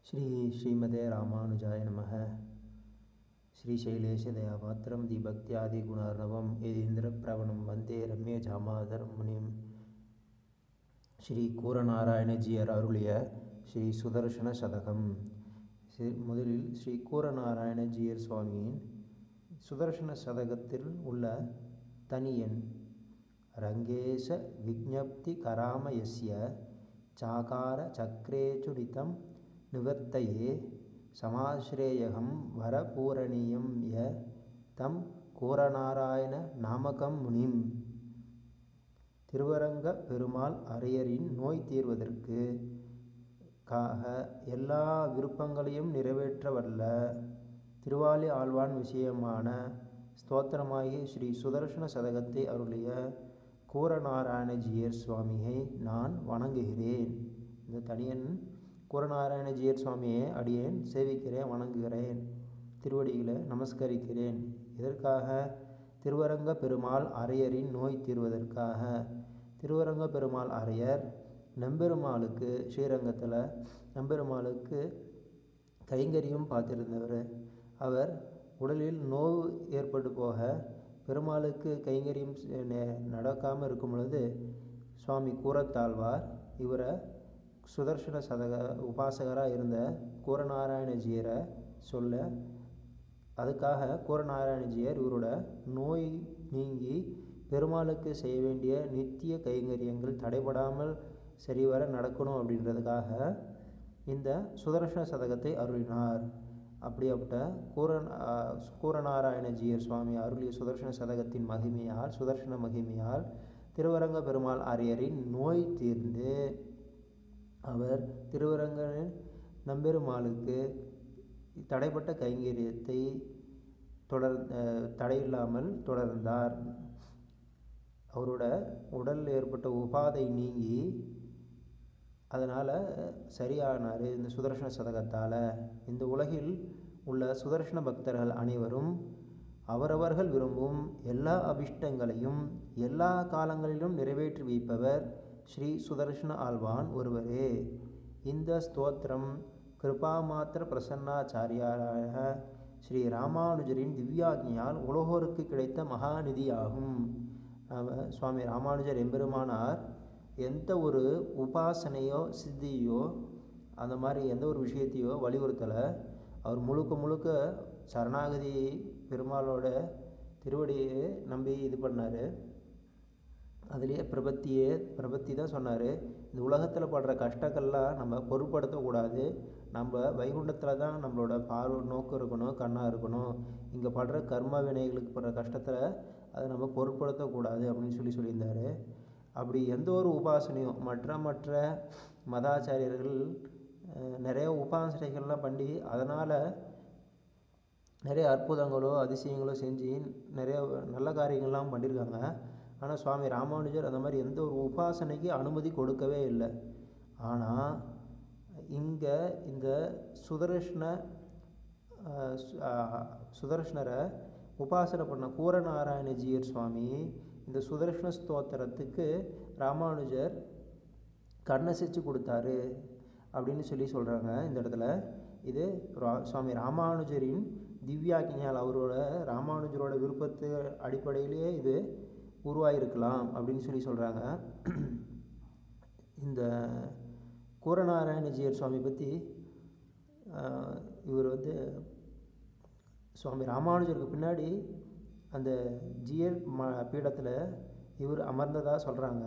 ஸ்ரீ ஸ்ரீமதே ராமானுஜாய நமः श्रीशैलेशदयापात्रं दिभक्त्यादिगुणार्णवं यदीन्द्रप्रवणं वन्दे ரம்யஜாமாதரம் முனிம் ஸ்ரீ கூரநாராயணஜியர் அருளிய ஸ்ரீ சுதர்சன சதகம் ஸ்ரீ முதலில் ஸ்ரீ கூரநாராயணஜியர் சுவாமியின் சுதர்சன சதகத்தில் உள்ள தனியன் ரங்கேಶ விஜப்தி கராமயஸ்ய சாகார சக்ரேச்சுரிதம் நிவர்த்தயே சமாஸ்ரேயகம் வரபூரணீயம் ய தம் கூரநாராயண நாமகம் முனிம் திருவரங்க பெருமாள் அரையரின் நோய் தீர்வதற்கு காக எல்லா விருப்பங்களையும் நிறைவேற்ற வல்ல திருவாலி ஆழ்வான் விஷயமான ஸ்தோத்திரமாகிய ஸ்ரீ சுதர்சன சதகத்தை அருளிய கூரநாராயணஜியர் சுவாமியை நான் வணங்குகிறேன் இந்த தனியன் கூரநாராயணஜியர் சுவாமியை அடியேன் சேவிக்கிறேன் வணங்குகிறேன் திருவடிகளை நமஸ்கரிக்கிறேன் இதற்காக திருவரங்க பெருமாள் அரையரின் நோய் தீர்வதற்காக திருவரங்க பெருமாள் அரையர் நம்பெருமாளுக்கு ஸ்ரீரங்கத்தில் நம்பெருமாளுக்கு கைங்கரியம் பார்த்திருந்தவர் அவர் உடலில் நோவு ஏற்பட்டு போக பெருமாளுக்கு கைங்கரியம் நடக்காமல் இருக்கும் பொழுது சுவாமி கூரத்தாழ்வார் இவரை சுதர்சன சதக உபாசகராக இருந்த கூரநாராயணஜியரை சொல்ல அதுக்காக கூரநாராயணஜியர் இவரோட நோய் நீங்கி பெருமாளுக்கு செய்ய வேண்டிய நித்திய கைங்கரியங்கள் தடைபடாமல் சரிவர நடக்கணும் அப்படின்றதுக்காக இந்த சுதர்சன சதகத்தை அருளினார் அப்படியாப்பட்ட கூரன் கூரநாராயணஜியர் சுவாமி அருளிய சுதர்சன சதகத்தின் மகிமையால் சுதர்சன மகிமையால் திருவரங்க பெருமாள் ஆரியரின் நோய் தீர்ந்து அவர் திருவரங்கனின் நம்பெருமாளுக்கு தடைப்பட்ட கைங்கரியத்தை தொடர் தடையில்லாமல் தொடர்ந்தார் அவரோட உடல் ஏற்பட்ட உபாதை நீங்கி அதனால் சரியானார் இந்த சுதர்சன சதகத்தால் இந்த உலகில் உள்ள சுதர்சன பக்தர்கள் அனைவரும் அவரவர்கள் விரும்பும் எல்லா அபிஷ்டங்களையும் எல்லா காலங்களிலும் நிறைவேற்றி வைப்பவர் ஸ்ரீ சுதர்ஷன ஆழ்வான் ஒருவரே இந்த ஸ்தோத்திரம் கிருபாமாத்திர பிரசன்னாச்சாரியாராக ஸ்ரீ ராமானுஜரின் திவ்யாக்ஞையால் உலகோருக்கு கிடைத்த மகாநிதியாகும் சுவாமி ராமானுஜர் எம்பெருமானார் எந்த ஒரு உபாசனையோ சித்தியோ அந்த மாதிரி எந்த ஒரு விஷயத்தையோ வலியுறுத்தலை அவர் முழுக்க முழுக்க சரணாகதி பெருமாளோட திருவடியை நம்பி இது பண்ணார் அதுலேயே பிரபத்தியே பிரபத்தி தான் சொன்னார் இந்த உலகத்தில் படுற கஷ்டங்கள்லாம் நம்ம பொருட்படுத்தக்கூடாது நம்ம வைகுண்டத்தில் தான் நம்மளோட பார்வை நோக்கு இருக்கணும் கண்ணாக இருக்கணும் இங்கே படுற கர்ம வினைகளுக்கு படுற கஷ்டத்தில் அதை நம்ம பொருட்படுத்தக்கூடாது அப்படின்னு சொல்லி சொல்லியிருந்தார் அப்படி எந்த ஒரு உபாசனையும் மற்ற மற்ற மதாச்சாரியர்கள் நிறைய உபாசனைகள்லாம் பண்ணி அதனால் நிறைய அற்புதங்களோ அதிசயங்களோ செஞ்சு நிறைய நல்ல காரியங்கள்லாம் பண்ணியிருக்காங்க ஆனால் சுவாமி ராமானுஜர் அந்த மாதிரி எந்த ஒரு உபாசனைக்கு அனுமதி கொடுக்கவே இல்லை ஆனால் இங்கே இந்த சுதர்ஷ்ண சுதர்ஷ்ணரை உபாசனை பண்ண கூரநாராயணஜியர் சுவாமி இந்த சுதர்ஷ்ண ஸ்தோத்திரத்துக்கு ராமானுஜர் கண்ணசிச்சு கொடுத்தாரு அப்படின்னு சொல்லி சொல்கிறாங்க இந்த இடத்துல இது சுவாமி ராமானுஜரின் திவ்யாக்கிஞால் அவரோட ராமானுஜரோட விருப்பத்து அடிப்படையிலேயே இது உருவாயிருக்கலாம் அப்படின்னு சொல்லி சொல்கிறாங்க இந்த கூரநாராயணஜியர் சுவாமி பற்றி இவர் வந்து சுவாமி ராமானுஜருக்கு பின்னாடி அந்த ஜியர் ம பீடத்தில் இவர் அமர்ந்ததாக சொல்கிறாங்க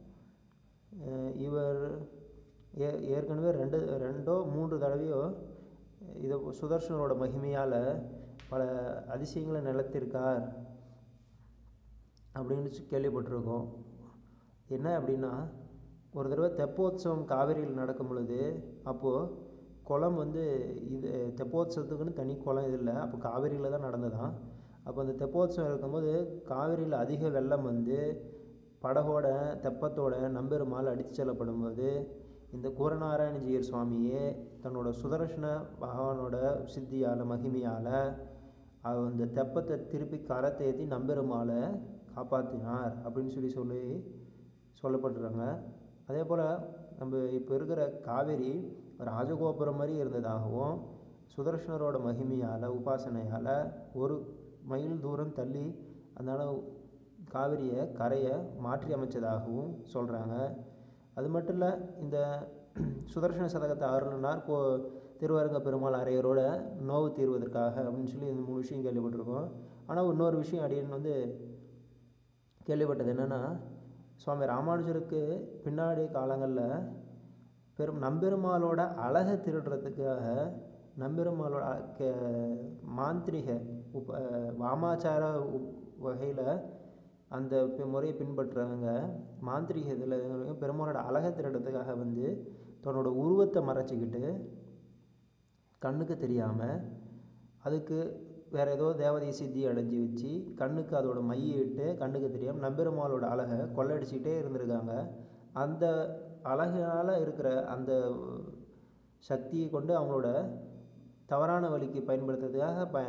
இவர் ஏ ஏற்கனவே ரெண்டு ரெண்டோ மூன்று தடவையோ இதை சுதர்ஷனோட மகிமையால் பல அதிசயங்களை நிலத்திருக்கார் அப்படின்னு கேள்விப்பட்டிருக்கோம் என்ன அப்படின்னா ஒரு தடவை தெப்போத்சவம் காவேரியில் நடக்கும் பொழுது அப்போது குளம் வந்து இது தெப்போத்சவத்துக்குன்னு தனி குளம் இது இல்லை அப்போ காவேரியில் தான் நடந்ததான் அப்போ அந்த தெப்போத்சவம் இருக்கும்போது காவேரியில் அதிக வெள்ளம் வந்து படகோட தெப்பத்தோட நம்பெருமாள் அடித்து செல்லப்படும் போது இந்த கூரநாராயணஜியர் சுவாமியே தன்னோட சுதர்ஷன பகவானோட சித்தியால் மகிமையால் அந்த தெப்பத்தை திருப்பி கரை தேத்தி நம்பெருமாளை காப்பாற்றினார் அப்படின்னு சொல்லி சொல்லி சொல்லப்பட்டுறாங்க அதே போல் நம்ம இப்போ இருக்கிற காவேரி ராஜகோபுரம் மாதிரி இருந்ததாகவும் சுதர்ஷனரோட மகிமையால் உபாசனையால் ஒரு மைல் தூரம் தள்ளி அதனால் காவிரியை கரையை மாற்றி அமைச்சதாகவும் சொல்கிறாங்க அது மட்டும் இல்லை இந்த சுதர்சன சதகத்தை அருளினார் கோ திருவரங்க பெருமாள் அரையரோட நோவு தீர்வதற்காக அப்படின்னு சொல்லி இந்த மூணு விஷயம் கேள்விப்பட்டிருக்கோம் ஆனால் இன்னொரு விஷயம் அடியன் வந்து கேள்விப்பட்டது என்னென்னா சுவாமி ராமானுஜருக்கு பின்னாடி காலங்களில் பெரும் நம்பெருமாளோட அழகை திருடுறதுக்காக நம்பெருமாளோட கே மாந்திரிக உப வாமாச்சார வகையில் அந்த பி- முறையை பின்பற்றுறவங்க மாந்திரிக இதில் பெருமாளோட அழகை திருடுறதுக்காக வந்து தன்னோட உருவத்தை மறைச்சிக்கிட்டு கண்ணுக்கு தெரியாமல் அதுக்கு வேறு ஏதோ தேவதை சித்தி அடைஞ்சி வச்சு கண்ணுக்கு அதோட மையை இட்டு கண்ணுக்கு தெரியாமல் நம்பெருமாளோட அழகை கொள்ளடிச்சிக்கிட்டே இருந்திருக்காங்க அந்த அழகினால் இருக்கிற அந்த சக்தியை கொண்டு அவங்களோட தவறான வழிக்கு பயன்படுத்துறதுக்காக ப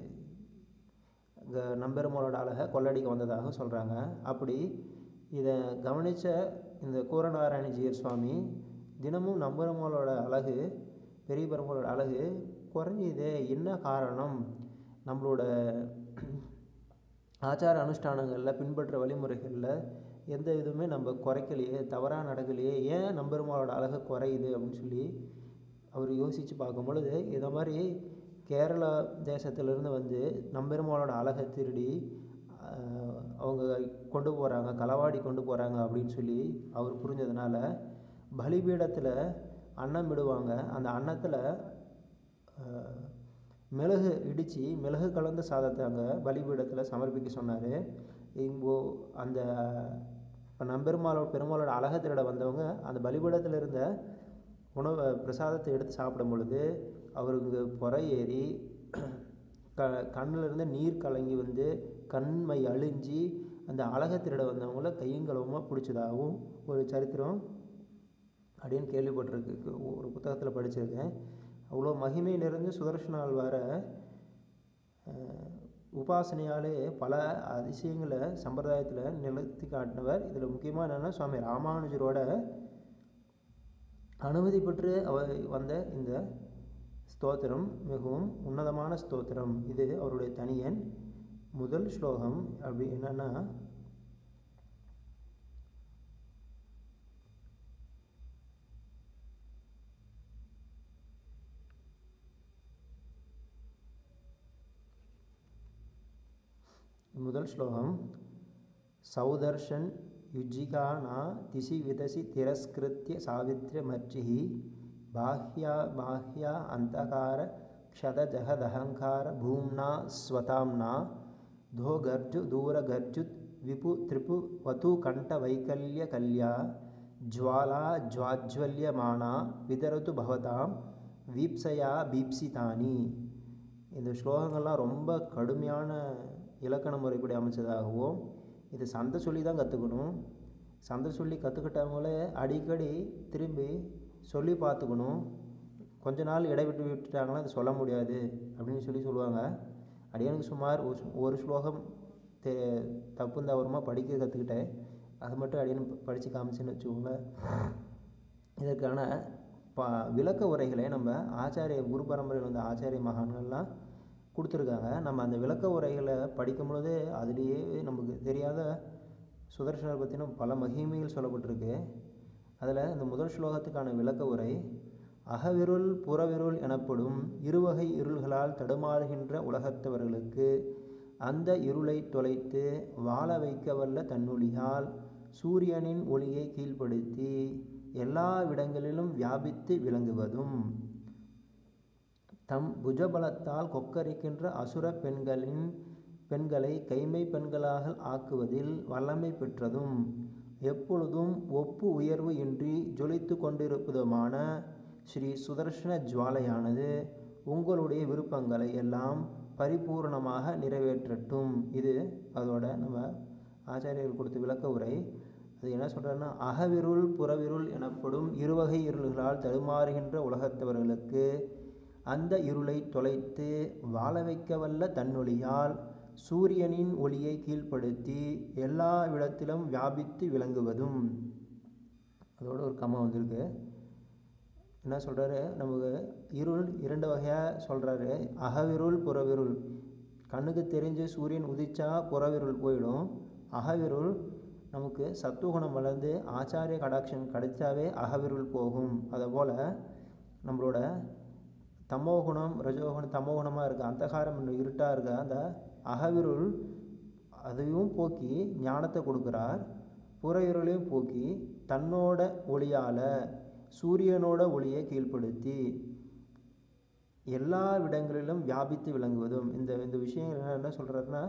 க- நம்பெருமாளோட அழகை கொள்ளடிக்க வந்ததாக சொல்கிறாங்க அப்படி இதை கவனித்த இந்த கூரநாராயணஜியர் சுவாமி தினமும் நம்பெருமாளோட அழகு பெரிய பெருமாளோட அழகு குறைஞ்சிதே என்ன காரணம் நம்மளோட ஆச்சார அனுஷ்டானங்களில் பின்பற்ற வழிமுறைகளில் எந்த இதுவுமே நம்ம குறைக்கலையே தவறாக நடக்கலையே ஏன் நம்பெருமாளோட அழகு குறையுது அப்படின்னு சொல்லி அவர் யோசித்து பார்க்கும் பொழுது இதை மாதிரி கேரளா தேசத்திலிருந்து வந்து நம்பெருமாளோட அழகை திருடி ஆஹ், அவங்க கொண்டு போகிறாங்க களவாடி கொண்டு போகிறாங்க அப்படின்னு சொல்லி அவர் புரிஞ்சதுனால பலிபீடத்தில் அன்னம் விடுவாங்க அந்த அன்னத்தில் மிளகு இடித்து மிளகு கலந்த சாதத்தை அங்கே பலிபீடத்தில் சமர்ப்பிக்க சொன்னார் இங்கோ அந்த இப்போ நம்பெருமாளோட பெருமாளோட அழகை திருட வந்தவங்க அந்த பலிபீடத்தில் இருந்த உணவை பிரசாதத்தை எடுத்து சாப்பிடும் பொழுது அவருக்கு புற ஏறி க கண்ணில் இருந்து நீர் கலங்கி வந்து கண்மை அழிஞ்சி அந்த அழகை திருட வந்தவங்கள கையங்களவுமா பிடிச்சதாகவும் ஒரு சரித்திரம் அப்படின்னு கேள்விப்பட்டிருக்கு ஒரு புத்தகத்தில் படிச்சிருக்கேன் அவ்வளோ மகிமை நிறைஞ்ச சுதர்ஷனால் வர உபாசனையாலே பல அதிசயங்களை சம்பிரதாயத்தில் நிறுத்தி காட்டினவர் இதில் முக்கியமாக என்னென்னா சுவாமி ராமானுஜரோட அனுமதி பெற்று அவ வந்த இந்த ஸ்தோத்திரம் மிகவும் உன்னதமான ஸ்தோத்திரம் இது அவருடைய தனியன் முதல் ஸ்லோகம் அப்படி என்னன்னா முதல் ஸ்லோகம் சௌதர்ஷன் யுஜிகா நா திசி விதசி திரஸ்கிருத்திய சாவித்ரியமர்ச்சிः பாஹ்யா பாஹ்யா அந்தகார க்ஷதஜகதஹங்கார பூம்னா ஸ்வதாம்னா தோகர்ஜு தூரகர்ஜுத் விபு திரிபு வது கண்ட வைக்கல்ய கல்யா ஜுவாலா ஜ்வாஜ்வல்யமானா விதரது பவதாம் வீப்சயா பீப்சிதானி இந்த ஸ்லோகங்கள்லாம் ரொம்ப கடுமையான இலக்கண முறைப்படி அமைச்சதாகவும் இது சந்தை சொல்லி தான் கற்றுக்கணும் சந்தை சொல்லி கற்றுக்கிட்டவங்களே அடிக்கடி திரும்பி சொல்லி பார்த்துக்கணும் கொஞ்ச நாள் இடைவிட்டு விட்டுட்டாங்கன்னா அது சொல்ல முடியாது அப்படின்னு சொல்லி சொல்லுவாங்க அடியனுக்கு சுமார் ஒரு சு- ஒரு ஸ்லோகம் தே தப்பு தவறுமாக படிக்க கற்றுக்கிட்டேன் அது மட்டும் அடியன் படித்து காமிச்சேன்னு வச்சுக்கோங்களேன் இதற்கான ப விளக்க உரைகளை நம்ம ஆச்சாரிய குரு பரம்பரையில் வந்த ஆச்சாரிய மகான்கள்லாம் கொடுத்துருக்காங்க நம்ம அந்த விளக்க உரைகளை படிக்கும் பொழுது அதுலேயே நமக்கு தெரியாத சுதர்சனர் பற்றின பல மகிமைகள் சொல்லப்பட்டிருக்கு அதில் இந்த முதல் ஸ்லோகத்துக்கான விளக்க உரை அகவிருள் புறவிருள் எனப்படும் இருவகை இருள்களால் தடுமாறுகின்ற உலகத்தவர்களுக்கு அந்த இருளை தொலைத்து வாழ வைக்க வல்ல தன்னொளியால் சூரியனின் ஒளியை கீழ்ப்படுத்தி எல்லா இடங்களிலும் வியாபித்து விளங்குவதும் தம் புஜபலத்தால் கொக்கரிக்கின்ற அசுர பெண்களின் பெண்களை கைமை பெண்களாக ஆக்குவதில் வல்லமை பெற்றதும் எப்பொழுதும் ஒப்பு உயர்வு இன்றி ஜொலித்து கொண்டிருப்பதுமான ஸ்ரீ சுதர்ஷன ஜுவாலையானது உங்களுடைய விருப்பங்களை எல்லாம் பரிபூரணமாக நிறைவேற்றட்டும் இது அதோட நம்ம ஆச்சாரியர்கள் கொடுத்த விளக்க உரை அது என்ன சொல்கிறாருன்னா அகவிருள் புறவிருள் எனப்படும் இருவகை இருள்களால் தடுமாறுகின்ற உலகத்தவர்களுக்கு அந்த இருளை தொலைத்து வாழ வைக்க வல்ல தன்னொளியால் சூரியனின் ஒளியை கீழ்ப்படுத்தி எல்லா இடத்திலும் வியாபித்து விளங்குவதும் அதோட ஒரு கம்மா வந்திருக்கு என்ன சொல்கிறாரு நமக்கு இருள் இரண்டு வகையாக சொல்கிறாரு அகவிருள் புறவிருள் கண்ணுக்கு தெரிஞ்சு சூரியன் உதிச்சா புறவிருள் போயிடும் அகவிருள் நமக்கு சத்துவகுணம் வளர்ந்து ஆச்சாரிய கடாட்சம் கிடைச்சாவே அகவிருள் போகும் அதுபோல் நம்மளோட தமோகுணம் ரஜோகுணம் தமோகுணமாக இருக்க அந்தகாரம் இருட்டாக இருக்க அந்த அகவிருள் அதையும் போக்கி ஞானத்தை கொடுக்குறார் புற இருளையும் போக்கி தன்னோட ஒளியால் சூரியனோட ஒளியை கீழ்ப்படுத்தி எல்லா இடங்களிலும் வியாபித்து விளங்குவதும் இந்த இந்த விஷயம் என்ன என்ன சொல்கிறாருன்னா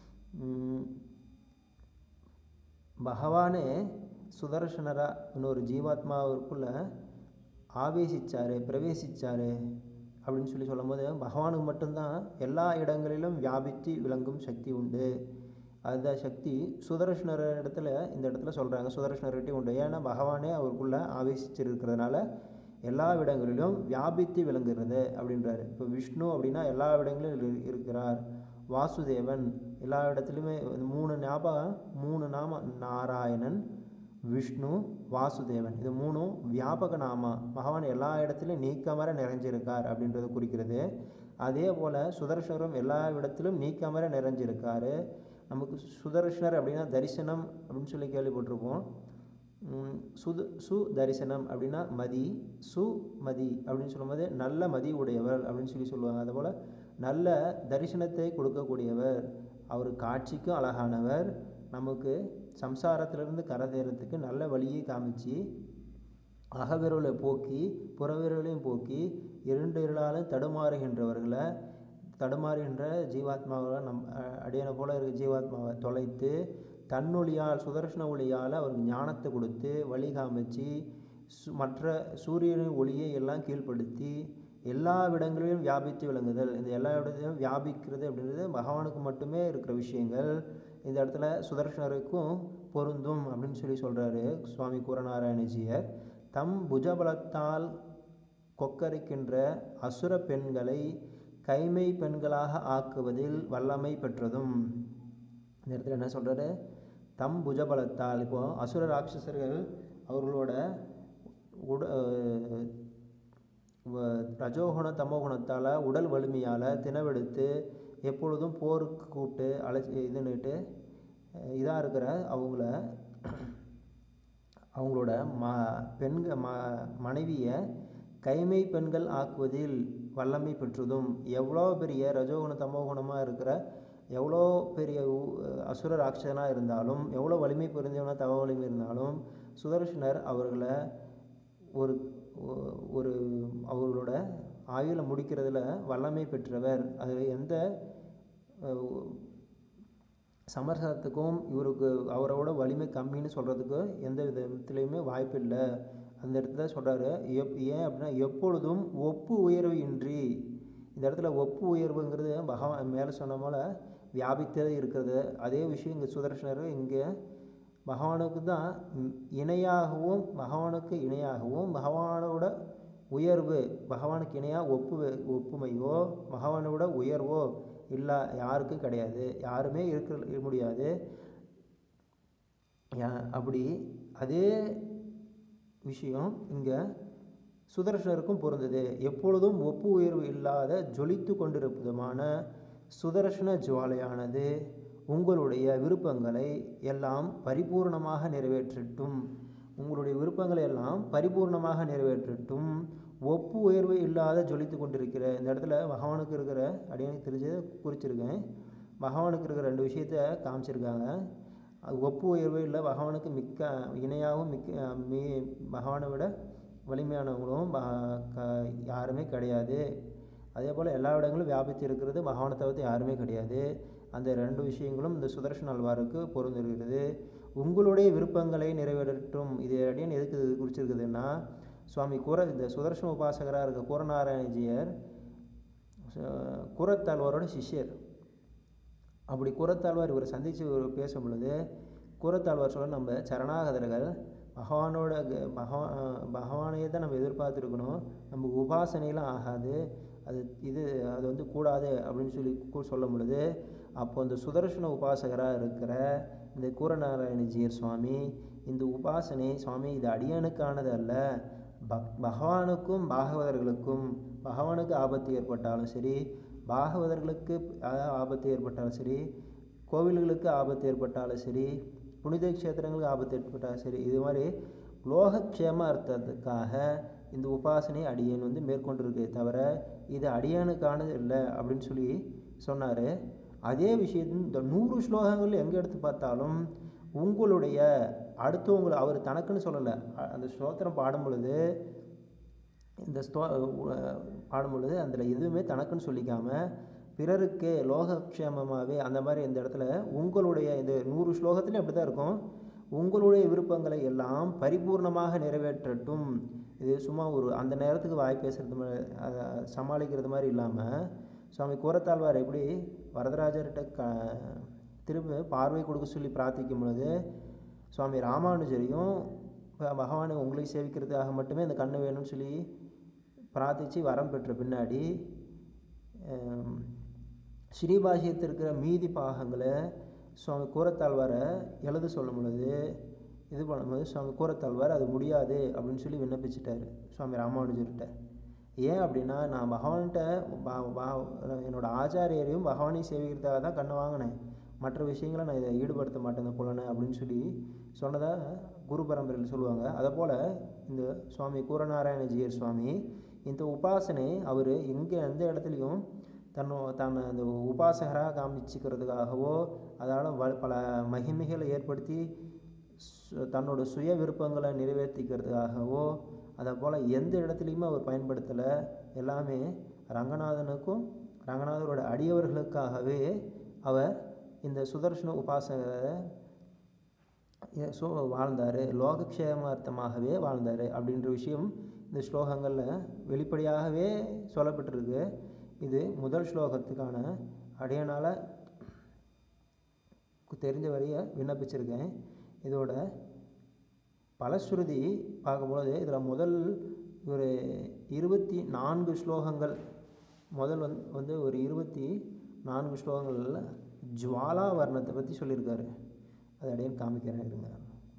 பகவானே சுதர்சனரா இன்னொரு ஜீவாத்மாவிற்குள்ள ஆவேசிச்சாரு பிரவேசிச்சாரு அப்படின்னு சொல்லி சொல்லும்போது பகவானுக்கு மட்டும்தான் எல்லா இடங்களிலும் வியாபித்து விளங்கும் சக்தி உண்டு அந்த சக்தி சுதர்ஷனர் இடத்துல இந்த இடத்துல சொல்கிறாங்க சுதர்ஷனர்கிட்டையும் உண்டு ஏன்னா பகவானே அவருக்குள்ளே ஆவேசிச்சிருக்கிறதுனால எல்லா இடங்களிலும் வியாபித்து விளங்குகிறது அப்படின்றாரு இப்போ விஷ்ணு அப்படின்னா எல்லா இடங்களிலும் இரு- இருக்கிறார் வாசுதேவன் எல்லா இடத்துலையுமே இந்த மூணு ஞாபகம் மூணு நாம நாராயணன் விஷ்ணு வாசுதேவன் இது மூணும் வியாபக நாமா பகவான் எல்லா இடத்துலையும் நீக்கமர நிறைஞ்சிருக்கார் அப்படின்றத குறிக்கிறது அதே போல் சுதர்ஷனரும் எல்லா இடத்திலும் நீக்கமர நிறைஞ்சிருக்காரு நமக்கு சுதர்ஷனர் அப்படின்னா தரிசனம் அப்படின்னு சொல்லி கேள்விப்பட்டிருப்போம் உம், சுது சு தரிசனம் அப்படின்னா மதி சு மதி அப்படின்னு சொல்லும்போது நல்ல மதி உடையவர் அப்படின்னு சொல்லி சொல்லுவாங்க அதுபோல் நல்ல தரிசனத்தை கொடுக்கக்கூடியவர் அவர் காட்சிக்கும் அழகானவர் நமக்கு சம்சாரத்திலிருந்து கரை நல்ல வழியை காமிச்சு அகவிரலை போக்கி புறவிரலையும் போக்கி இரண்டு இருளாலும் தடுமாறுகின்றவர்களை தடுமாறுகின்ற ஜீவாத்மாவை நம் அ- அடியனை போல இருக்க ஜீவாத்மாவை தொலைத்து தன்னொளியால் சுதர்ஷன ஒளியால் அவருக்கு ஞானத்தை கொடுத்து வழி காமிச்சு சு மற்ற சூரியனின் ஒளியை எல்லாம் கீழ்ப்படுத்தி எல்லா இடங்களிலும் வியாபித்து விளங்குதல் இந்த எல்லா இடத்துலையும் வியாபிக்கிறது அப்படின்றது பகவானுக்கு மட்டுமே இருக்கிற விஷயங்கள் இந்த இடத்துல சுதர்ஷனருக்கும் பொருந்தும் அப்படின்னு சொல்லி சொல்கிறாரு சுவாமி கூரநாராயணஜியர் தம் புஜபலத்தால் கொக்கரிக்கின்ற அசுர பெண்களை கைமை பெண்களாக ஆக்குவதில் வல்லமை பெற்றதும் இந்த இடத்துல என்ன சொல்கிறாரு தம் புஜபலத்தால் இப்போ அசுர ராட்சசர்கள் அவர்களோட உட அஹ் வ- ரஜோகுண தமோகுணத்தால் உடல் வலிமையால் தினவெடுத்து எப்பொழுதும் போருக்கு கூப்பிட்டு அழைச்சி இதுன்னுட்டு இதாக இருக்கிற அவங்கள அவங்களோட ம பெண்க ம மனைவியை கைமை பெண்கள் ஆக்குவதில் வல்லமை பெற்றதும் எவ்வளோ பெரிய ரஜோகுண தமோகுணமாக இருக்கிற எவ்வளோ பெரிய உ- அசுர ராட்சசனாக இருந்தாலும் எவ்வளோ வலிமை பொருந்தியவனா தவ வலிமை இருந்தாலும் சுதர்ஷனர் அவர்களை ஒரு ஒ- ஒரு அவர்களோட ஆயுளை முடிக்கிறதுல வல்லமை பெற்றவர் அதில் எந்த அஹ், சமரசத்துக்கும் இவருக்கு அவரோட வலிமை கம்மின்னு சொல்கிறதுக்கு எந்த விதத்துலேயுமே வாய்ப்பு இல்லை அந்த இடத்துல சொல்கிறாரு எப் ஏன் அப்படின்னா எப்பொழுதும் ஒப்பு உயர்வு இன்றி இந்த இடத்துல ஒப்பு உயர்வுங்கிறது பகவான் மேலே சொன்ன போல் வியாபித்தே இருக்கிறது அதே விஷயம் இங்கே சுதர்ஷனர் இங்கே பகவானுக்கு தான் ம், இணையாகவும் பகவானுக்கு இணையாகவும் பகவானோட உயர்வு பகவானுக்கு இணையாக ஒப்பு ஒப்புமையோ பகவானோட உயர்வோ இல்லை யாருக்கும் கிடையாது யாருமே இருக்க முடியாது யா- அப்படி அதே விஷயம் இங்கே சுதர்ஷனருக்கும் பொருந்தது எப்பொழுதும் ஒப்பு உயர்வு இல்லாத ஜொலித்து கொண்டிருப்பதுமான சுதர்ஷன ஜுவாலையானது உங்களுடைய விருப்பங்களை எல்லாம் பரிபூர்ணமாக நிறைவேற்றட்டும் உங்களுடைய விருப்பங்களை எல்லாம் பரிபூர்ணமாக நிறைவேற்றட்டும் ஒப்பு உயர்வு இல்லாத ஜொலித்து கொண்டிருக்கிற இந்த இடத்துல பகவானுக்கு இருக்கிற அடியனுக்கு தெரிஞ்சதை குறிச்சிருக்கேன் பகவானுக்கு இருக்கிற ரெண்டு விஷயத்த காமிச்சிருக்காங்க அது ஒப்பு உயர்வு இல்லை பகவானுக்கு மிக்க இணையாகவும் மிக்க மீ பகவானை விட வலிமையானவங்களும் ப- க- யாருமே கிடையாது அதே போல் எல்லா இடங்களும் வியாபித்து இருக்கிறது பகவானை தவிர்த்து யாருமே கிடையாது அந்த ரெண்டு விஷயங்களும் இந்த சுதர்ஷன் அல்வாருக்கு பொருந்திருக்கிறது உங்களுடைய விருப்பங்களை நிறைவேறட்டும் இது அடியன் எதுக்கு இது குறிச்சிருக்குதுன்னா சுவாமி கூர இந்த சுதர்ஷன உபாசகராக இருக்க கூரநாராயணஜியர் ச- கூரத்தாழ்வாரோட சிஷ்யர் அப்படி கூரத்தாழ்வார் இவரை சந்தித்து இவர் பேசும் பொழுது கூரத்தாழ்வார் சொல்ல நம்ம சரணாகதர்கள் பகவானோட க- பகவா பகவானையே தான் நம்ம எதிர்பார்த்துருக்கணும் நமக்கு உபாசனையெல்லாம் ஆகாது அது இது அது வந்து கூடாது அப்படின்னு சொல்லி கூ- சொல்லும் பொழுது அப்போ அந்த சுதர்ஷன உபாசகராக இருக்கிற இந்த கூரநாராயணஜியர் சுவாமி இந்த உபாசனை சுவாமி இது அடியனுக்கானது அல்ல பக் பகவானுக்கும் பாகவதர்களுக்கும் பகவானுக்கு ஆபத்து ஏற்பட்டாலும் சரி பாகவதர்களுக்கு அஹ், ஆபத்து ஏற்பட்டாலும் சரி கோவில்களுக்கு ஆபத்து ஏற்பட்டாலும் சரி புனித க்ஷேத்திரங்களுக்கு ஆபத்து ஏற்பட்டாலும் சரி இது மாதிரி லோகக்ஷேம அர்த்தத்துக்காக இந்த உபாசனை அடியேன் வந்து மேற்கொண்டிருக்கே தவிர இது அடியனுக்கானது இல்லை அப்படின்னு சொல்லி சொன்னார் அதே விஷயம் இந்த நூறு ஸ்லோகங்கள் எங்கே எடுத்து பார்த்தாலும் உங்களுடைய அடுத்தவங்களை அவர் தனக்குன்னு சொல்லலை அ- அந்த ஸ்தோத்திரம் பாடும் பொழுது இந்த ஸ்தோ உ- பாடும் பொழுது அதில் எதுவுமே தனக்குன்னு சொல்லிக்காம பிறருக்கு லோகக்ஷேமமாகவே அந்த மாதிரி இந்த இடத்துல உங்களுடைய இந்த நூறு ஸ்லோகத்துலையும் அப்படி தான் இருக்கும் உங்களுடைய விருப்பங்களை எல்லாம் பரிபூர்ணமாக நிறைவேற்றட்டும் இது சும்மா ஒரு அந்த நேரத்துக்கு வாய் பேசுறது மாதிரி அதை சமாளிக்கிறது மாதிரி இல்லாமல் சுவாமி கூரத்தாழ்வார் எப்படி வரதராஜர்கிட்ட க திரும்ப பார்வை கொடுக்க சொல்லி பிரார்த்திக்கும் பொழுது சுவாமி ராமானுஜரையும் ப- பகவானை உங்களை சேவிக்கிறதுக்காக மட்டுமே இந்த கண்ணு வேணும்னு சொல்லி பிரார்த்திச்சு வரம் பெற்ற பின்னாடி ஆம், ஸ்ரீபாஷ்யத்தில் இருக்கிற மீதி பாகங்களை சுவாமி கூரத்தாழ்வாரை எழுத சொல்லும் பொழுது இது பண்ணும்போது சுவாமி கூரத்தாழ்வார் அது முடியாது அப்படின்னு சொல்லி விண்ணப்பிச்சிட்டாரு சுவாமி ராமானுஜர்கிட்ட ஏன் அப்படின்னா நான் பகவான்கிட்ட ப- ப- என்னோட ஆச்சாரியரையும் பகவானையும் சேவிக்கிறதுக்காக தான் கண்ணை வாங்கினேன் மற்ற விஷயங்களை நான் இதை ஈடுபடுத்த மாட்டேன் இந்த புலனை அப்படின்னு சொல்லி சொன்னதாக குரு பரம்பரையில் சொல்லுவாங்க அதே இந்த சுவாமி கூரநாராயணஜியர் சுவாமி இந்த உபாசனை அவர் எங்கே எந்த இடத்துலையும் தன்னோ தன்னை அந்த உபாசகராக காமிச்சிக்கிறதுக்காகவோ அதால் வ பல மகிமைகளை ஏற்படுத்தி சு- தன்னோட சுய விருப்பங்களை நிறைவேற்றிக்கிறதுக்காகவோ அதை போல் எந்த இடத்துலையுமே அவர் பயன்படுத்தலை எல்லாமே ரங்கநாதனுக்கும் ரங்கநாதரோட அடியவர்களுக்காகவே அவர் இந்த சுதர்சன உபாசகரை ஸோ வாழ்ந்தார் லோகக்ஷேமார்த்தமாகவே வாழ்ந்தார் அப்படின்ற விஷயம் இந்த ஸ்லோகங்களில் வெளிப்படையாகவே சொல்லப்பட்டிருக்கு இது முதல் ஸ்லோகத்துக்கான அடையனால் தெரிஞ்ச வரைய விண்ணப்பிச்சிருக்கேன் இதோட பலஸ்ருதி பார்க்கும்போது இதில் முதல் ஒரு இருபத்தி நான்கு ஸ்லோகங்கள் முதல் வந்து வந்து ஒரு இருபத்தி நான்கு ஸ்லோகங்களில் ஜுவாலா வர்ணத்தை பற்றி சொல்லியிருக்காரு அதை அடையன் காமிக்கிறேன் இருங்க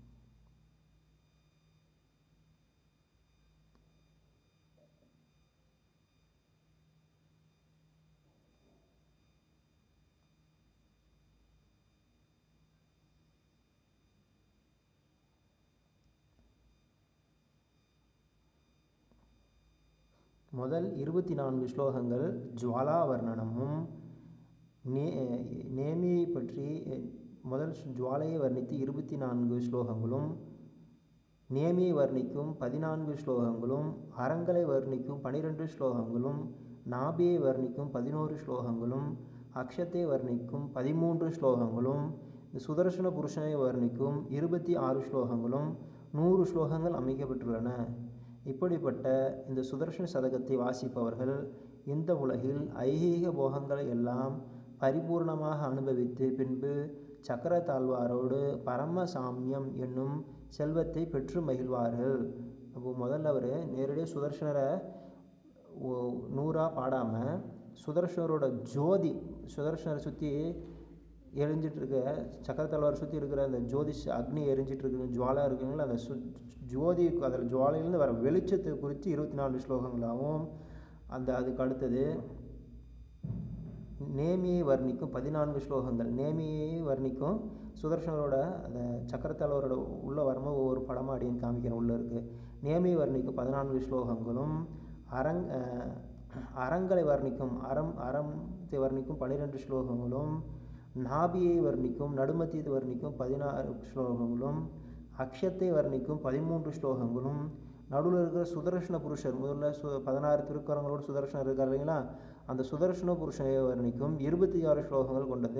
முதல் இருபத்தி நான்கு ஸ்லோகங்கள் ஜுவாலா வர்ணனமும் நே நேமியை பற்றி முதல் ஜுவாலையை வர்ணித்து இருபத்தி நான்கு ஸ்லோகங்களும் நேமியை வர்ணிக்கும் பதினான்கு ஸ்லோகங்களும் அரங்களை வர்ணிக்கும் பனிரெண்டு ஸ்லோகங்களும் நாபியை வர்ணிக்கும் பதினோரு ஸ்லோகங்களும் அக்ஷத்தை வர்ணிக்கும் பதிமூன்று ஸ்லோகங்களும் இந்த சுதர்சன புருஷனை வர்ணிக்கும் இருபத்தி ஆறு ஸ்லோகங்களும் நூறு ஸ்லோகங்கள் அமைக்கப்பட்டுள்ளன இப்படிப்பட்ட இந்த சுதர்சன சதகத்தை வாசிப்பவர்கள் இந்த உலகில் ஐகீக போகங்களை எல்லாம் பரிபூர்ணமாக அனுபவித்து பின்பு சக்கர தாழ்வாரோடு பரம சாமியம் என்னும் செல்வத்தை பெற்று மகிழ்வார்கள் அப்போ முதல்ல அவர் நேரடியாக சுதர்சனரை ஓ- நூறா பாடாமல் சுதர்சனரோட ஜோதி சுதர்சனரை சுற்றி எரிஞ்சிட்டு இருக்க சக்கர தலவாரை சுற்றி இருக்கிற அந்த ஜோதிஷ் அக்னி எரிஞ்சிட்டு இருக்கிற ஜுவாலா இருக்குங்களா அந்த சு ஜோதி அதில் ஜுவாலையிலேருந்து வர வெளிச்சத்தை குறித்து இருபத்தி நாலு ஸ்லோகங்களாகவும் அந்த அதுக்கு அடுத்தது நேமியை வர்ணிக்கும் பதினான்கு ஸ்லோகங்கள் நேமியை வர்ணிக்கும் சுதர்சனரோட அந்த சக்கரத்தலவரோட உள்ள வரும்போது ஒவ்வொரு படமாக அப்படின்னு காமிக்கிறேன் உள்ளே இருக்குது நேமியை வர்ணிக்கும் பதினான்கு ஸ்லோகங்களும் அரங் அஹ், அரங்களை வர்ணிக்கும் அறம் அறத்தை வர்ணிக்கும் பன்னிரெண்டு ஸ்லோகங்களும் நாபியை வர்ணிக்கும் நடுமத்தியத்தை வர்ணிக்கும் பதினாறு ஸ்லோகங்களும் அக்ஷத்தை வர்ணிக்கும் பதிமூன்று ஸ்லோகங்களும் நடுவில் இருக்கிற சுதர்சன புருஷர் முதல்ல சு பதினாறு திருக்கரங்களோடு சுதர்சனர் இருக்கார் இல்லைங்களா அந்த சுதர்சன புருஷனை வர்ணிக்கும் இருபத்தி ஆறு ஸ்லோகங்கள் கொண்டது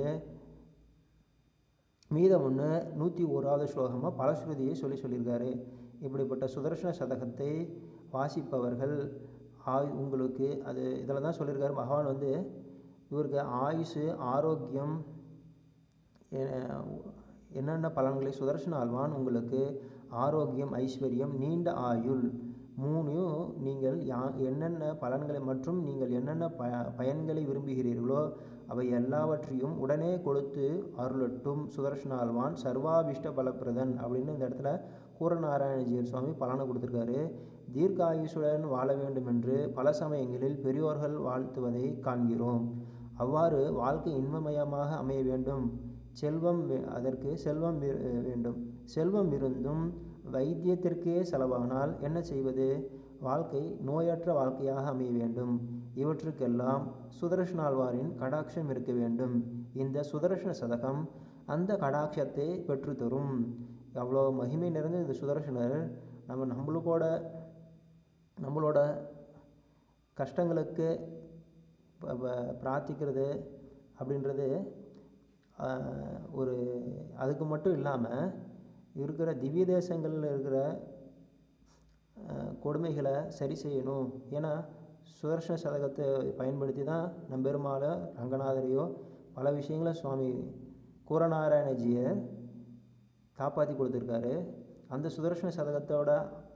மீதம் ஒன்று நூற்றி ஓராவது ஸ்லோகமாக பலஸ்ருதியை சொல்லி சொல்லியிருக்காரு இப்படிப்பட்ட சுதர்சன சதகத்தை வாசிப்பவர்கள் ஆய் உங்களுக்கு அது இதில் தான் சொல்லியிருக்காரு பகவான் வந்து இவருக்கு ஆயுசு ஆரோக்கியம் எ- என்னென்ன பலன்களை சுதர்சன ஆழ்வான் உங்களுக்கு ஆரோக்கியம் ஐஸ்வர்யம் நீண்ட ஆயுள் மூணையும் நீங்கள் யா என்னென்ன பலன்களை மற்றும் நீங்கள் என்னென்ன ப பயன்களை விரும்புகிறீர்களோ அவை எல்லாவற்றையும் உடனே கொடுத்து அருளட்டும் சுதர்ஷனால்வான் சர்வாபிஷ்ட பலப்பிரதன் அப்படின்னு இந்த இடத்துல கூரநாராயணஜியர் சுவாமி பலனை கொடுத்துருக்காரு தீர்க்காயுசுடன் வாழ வேண்டும் என்று பல சமயங்களில் பெரியோர்கள் வாழ்த்துவதை காண்கிறோம் அவ்வாறு வாழ்க்கை இன்பமயமாக அமைய வேண்டும் செல்வம் வே- அதற்கு செல்வம் வே- வேண்டும் செல்வம் இருந்தும் வைத்தியத்திற்கே செலவானால் என்ன செய்வது வாழ்க்கை நோயற்ற வாழ்க்கையாக அமைய வேண்டும் இவற்றுக்கெல்லாம் சுதர்ஷனாழ்வாரின் கடாட்சம் இருக்க வேண்டும் இந்த சுதர்ஷன சதகம் அந்த கடாட்சத்தை பெற்றுத்தரும் அவ்வளோ மகிமை நிறைந்த இந்த சுதர்ஷனர் நம்ம நம்மளுக்கோட நம்மளோட கஷ்டங்களுக்கு ப- ப- பிரார்த்திக்கிறது அப்படின்றது ஆஹ், ஒரு அதுக்கு மட்டும் இல்லாமல் இருக்கிற திவ்ய தேசங்களில் இருக்கிற ஆஹ், கொடுமைகளை சரி செய்யணும் ஏன்னா சுதர்ஷன சதகத்தை பயன்படுத்தி தான் நம்பெருமாளை ரங்கநாதரையோ பல விஷயங்களை சுவாமி கூரநாராயணஜியை காப்பாற்றி கொடுத்துருக்காரு அந்த சுதர்ஷன சதகத்தோட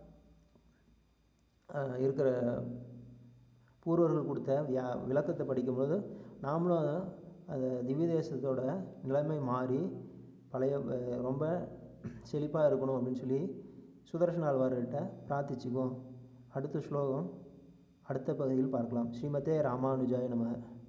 ஆஹ், இருக்கிற பூர்வர்கள் கொடுத்த வியா விளக்கத்தை படிக்கும்போது நாமளும் அந்த திவ்ய தேசத்தோட நிலைமை மாறி பழைய அஹ், ரொம்ப செழிப்பாக இருக்கணும் அப்படின்னு சொல்லி சுதர்ஷன ஆழ்வார்கிட்ட பிரார்த்திச்சுக்குவோம் அடுத்த ஸ்லோகம் அடுத்த பகுதியில் பார்க்கலாம் ஸ்ரீமதே ராமானுஜாய நம